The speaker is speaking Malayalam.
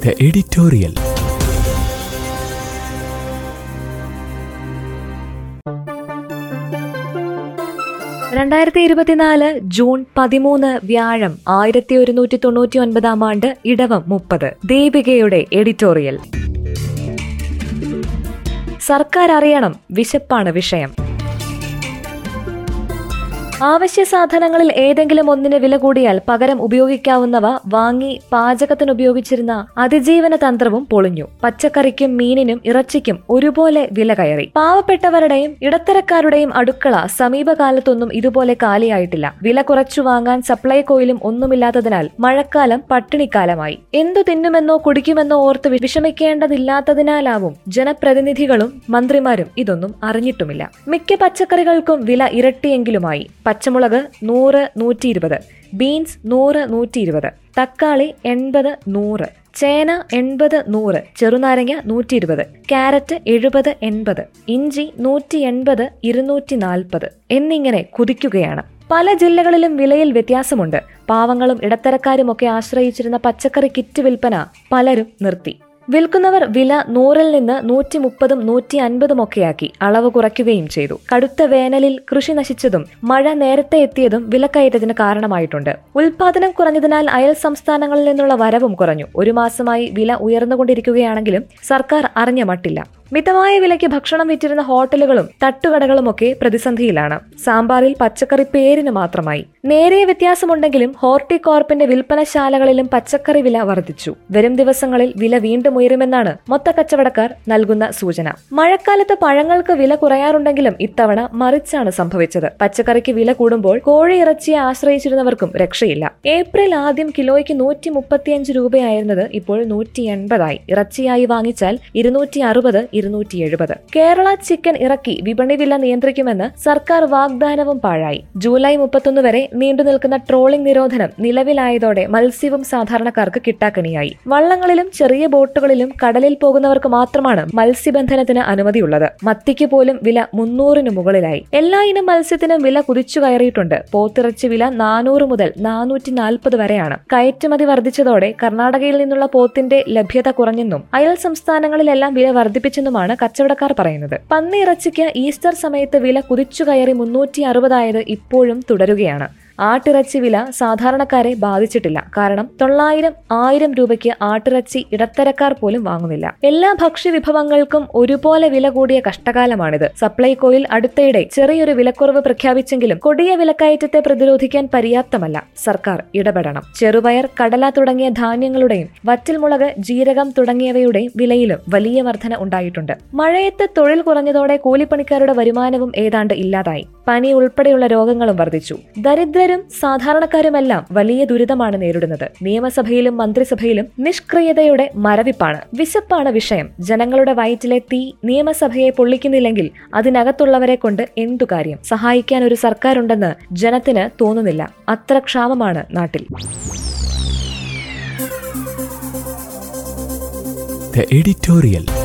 The editorial. രണ്ടായിരത്തി ഇരുപത്തിനാല് ജൂൺ പതിമൂന്ന് വ്യാഴം ആയിരത്തി ഒരുന്നൂറ്റി തൊണ്ണൂറ്റി ഒൻപതാം ആണ്ട് ഇടവം മുപ്പത് ദീപികയുടെ എഡിറ്റോറിയൽ സർക്കാർ അറിയണം വിശപ്പാണ് വിഷയം ആവശ്യ സാധനങ്ങളിൽ ഏതെങ്കിലും ഒന്നിന് വില കൂടിയാൽ പകരം ഉപയോഗിക്കാവുന്നവ വാങ്ങി പാചകത്തിന് ഉപയോഗിച്ചിരുന്ന അതിജീവന തന്ത്രവും പൊളിഞ്ഞു പച്ചക്കറിക്കും മീനിനും ഇറച്ചിക്കും ഒരുപോലെ വില കയറി പാവപ്പെട്ടവരുടെയും ഇടത്തരക്കാരുടെയും അടുക്കള സമീപകാലത്തൊന്നും ഇതുപോലെ കാലിയായിട്ടില്ല വില കുറച്ചു വാങ്ങാൻ സപ്ലൈകോയിലും ഒന്നുമില്ലാത്തതിനാൽ മഴക്കാലം പട്ടിണിക്കാലമായി എന്തു തിന്നുമെന്നോ കുടിക്കുമെന്നോ ഓർത്ത് വി- വിഷമിക്കേണ്ടതില്ലാത്തതിനാലാവും ജനപ്രതിനിധികളും മന്ത്രിമാരും ഇതൊന്നും അറിഞ്ഞിട്ടുമില്ല മിക്ക പച്ചക്കറികൾക്കും വില ഇരട്ടിയെങ്കിലുമായി പച്ചമുളക് നൂറ് നൂറ്റി ഇരുപത് ബീൻസ് നൂറ് നൂറ്റി ഇരുപത് തക്കാളി എൺപത് നൂറ് ചേന എൺപത് നൂറ് ചെറുനാരങ്ങ നൂറ്റി ഇരുപത് ക്യാരറ്റ് എഴുപത് എൺപത് ഇഞ്ചി നൂറ്റി എൺപത് ഇരുന്നൂറ്റി നാൽപ്പത് എന്നിങ്ങനെ കുതിക്കുകയാണ് പല ജില്ലകളിലും വിലയിൽ വ്യത്യാസമുണ്ട് പാവങ്ങളും ഇടത്തരക്കാരുമൊക്കെ ആശ്രയിച്ചിരുന്ന പച്ചക്കറി കിറ്റ് വിൽപ്പന പലരും നിർത്തി വിൽക്കുന്നവർ വില നൂറിൽ നിന്ന് നൂറ്റി മുപ്പതും നൂറ്റി അൻപതും ഒക്കെയാക്കി അളവ് കുറയ്ക്കുകയും ചെയ്തു കടുത്ത വേനലിൽ കൃഷി നശിച്ചതും മഴ നേരത്തെ എത്തിയതും വിലക്കയറ്റത്തിന് കാരണമായിട്ടുണ്ട് ഉൽപാദനം കുറഞ്ഞതിനാൽ അയൽ സംസ്ഥാനങ്ങളിൽ നിന്നുള്ള വരവും കുറഞ്ഞു ഒരു മാസമായി വില ഉയർന്നുകൊണ്ടിരിക്കുകയാണെങ്കിലും സർക്കാർ അറിഞ്ഞ മട്ടില്ല മിതമായ വിലയ്ക്ക് ഭക്ഷണം വിറ്റിരുന്ന ഹോട്ടലുകളും തട്ടുകടകളുമൊക്കെ പ്രതിസന്ധിയിലാണ് സാമ്പാറിൽ പച്ചക്കറി പേരിന് മാത്രമായി നേരിയ വ്യത്യാസമുണ്ടെങ്കിലും ഹോർട്ടികോർപ്പിന്റെ വിൽപ്പനശാലകളിലും പച്ചക്കറി വില വർദ്ധിച്ചു വരും ദിവസങ്ങളിൽ വില വീണ്ടും ഉയരുമെന്നാണ് മൊത്ത കച്ചവടക്കാർ നൽകുന്ന സൂചന മഴക്കാലത്ത് പഴങ്ങൾക്ക് വില കുറയാറുണ്ടെങ്കിലും ഇത്തവണ മറിച്ചാണ് സംഭവിച്ചത് പച്ചക്കറിക്ക് വില കൂടുമ്പോൾ കോഴി ഇറച്ചിയെ ആശ്രയിച്ചിരുന്നവർക്കും രക്ഷയില്ല ഏപ്രിൽ ആദ്യം കിലോയ്ക്ക് നൂറ്റി മുപ്പത്തിയഞ്ച് രൂപയായിരുന്നത് ഇപ്പോൾ നൂറ്റി എൺപതായി ഇറച്ചിയായി വാങ്ങിച്ചാൽ ഇരുന്നൂറ്റി അറുപത് ഇരുന്നൂറ്റി എഴുപത് കേരള ചിക്കൻ ഇറക്കി വിപണി വില നിയന്ത്രിക്കുമെന്ന് സർക്കാർ വാഗ്ദാനവും പാഴായി ജൂലൈ മുപ്പത്തൊന്ന് വരെ നീണ്ടു നിൽക്കുന്ന ട്രോളിംഗ് നിരോധനം നിലവിലായതോടെ മത്സ്യവും സാധാരണക്കാർക്ക് കിട്ടാക്കനിയായി വള്ളങ്ങളിലും ചെറിയ ബോട്ടുകളിലും കടലിൽ പോകുന്നവർക്ക് മാത്രമാണ് മത്സ്യബന്ധനത്തിന് അനുമതിയുള്ളത് മത്തിക്ക് പോലും വില മുന്നൂറിന് മുകളിലായി എല്ലാ ഇനം മത്സ്യത്തിനും വില കുതിച്ചു കയറിയിട്ടുണ്ട് പോത്തിറച്ചി വില നാനൂറ് മുതൽ നാനൂറ്റി നാൽപ്പത് വരെയാണ് കയറ്റുമതി വർദ്ധിച്ചതോടെ കർണാടകയിൽ നിന്നുള്ള പോത്തിന്റെ ലഭ്യത കുറഞ്ഞെന്നും അയൽ സംസ്ഥാനങ്ങളിലെല്ലാം വില വർദ്ധിപ്പിച്ചെന്നുമാണ് കച്ചവടക്കാർ പറയുന്നത് പന്നി ഇറച്ചിക്ക് ഈസ്റ്റർ സമയത്ത് വില കുതിച്ചു കയറി മുന്നൂറ്റി അറുപതായത് ഇപ്പോഴും തുടരുകയാണ് ആട്ടിറച്ചി വില സാധാരണക്കാരെ ബാധിച്ചിട്ടില്ല കാരണം തൊള്ളായിരം ആയിരം രൂപയ്ക്ക് ആട്ടിറച്ചി ഇടത്തരക്കാർ പോലും വാങ്ങുന്നില്ല എല്ലാ ഭക്ഷ്യവിഭവങ്ങൾക്കും ഒരുപോലെ വില കൂടിയ കഷ്ടകാലമാണിത് സപ്ലൈകോയിൽ അടുത്തയിടെ ചെറിയൊരു വിലക്കുറവ് പ്രഖ്യാപിച്ചെങ്കിലും കൊടിയ വിലക്കയറ്റത്തെ പ്രതിരോധിക്കാൻ പര്യാപ്തമല്ല സർക്കാർ ഇടപെടണം ചെറുപയർ കടല തുടങ്ങിയ ധാന്യങ്ങളുടെയും വറ്റൽമുളക് ജീരകം തുടങ്ങിയവയുടെയും വിലയിലും വലിയ വർധന ഉണ്ടായിട്ടുണ്ട് മഴയത്ത് തൊഴിൽ കുറഞ്ഞതോടെ കൂലിപ്പണിക്കാരുടെ വരുമാനവും ഏതാണ്ട് ഇല്ലാതായി പനി ഉൾപ്പെടെയുള്ള രോഗങ്ങളും വർദ്ധിച്ചു ദരിദ്രരും സാധാരണക്കാരുമെല്ലാം വലിയ ദുരിതമാണ് നേരിടുന്നത് നിയമസഭയിലും മന്ത്രിസഭയിലും നിഷ്ക്രിയതയുടെ മരവിപ്പാണ് വിശപ്പാണ് വിഷയം ജനങ്ങളുടെ വയറ്റിലെ തീ നിയമസഭയെ പൊള്ളിക്കുന്നില്ലെങ്കിൽ അതിനകത്തുള്ളവരെ കൊണ്ട് എന്തു കാര്യം സഹായിക്കാൻ ഒരു സർക്കാരുണ്ടെന്ന് ജനത്തിന് തോന്നുന്നില്ല അത്ര ക്ഷാമമാണ് നാട്ടിൽ The editorial.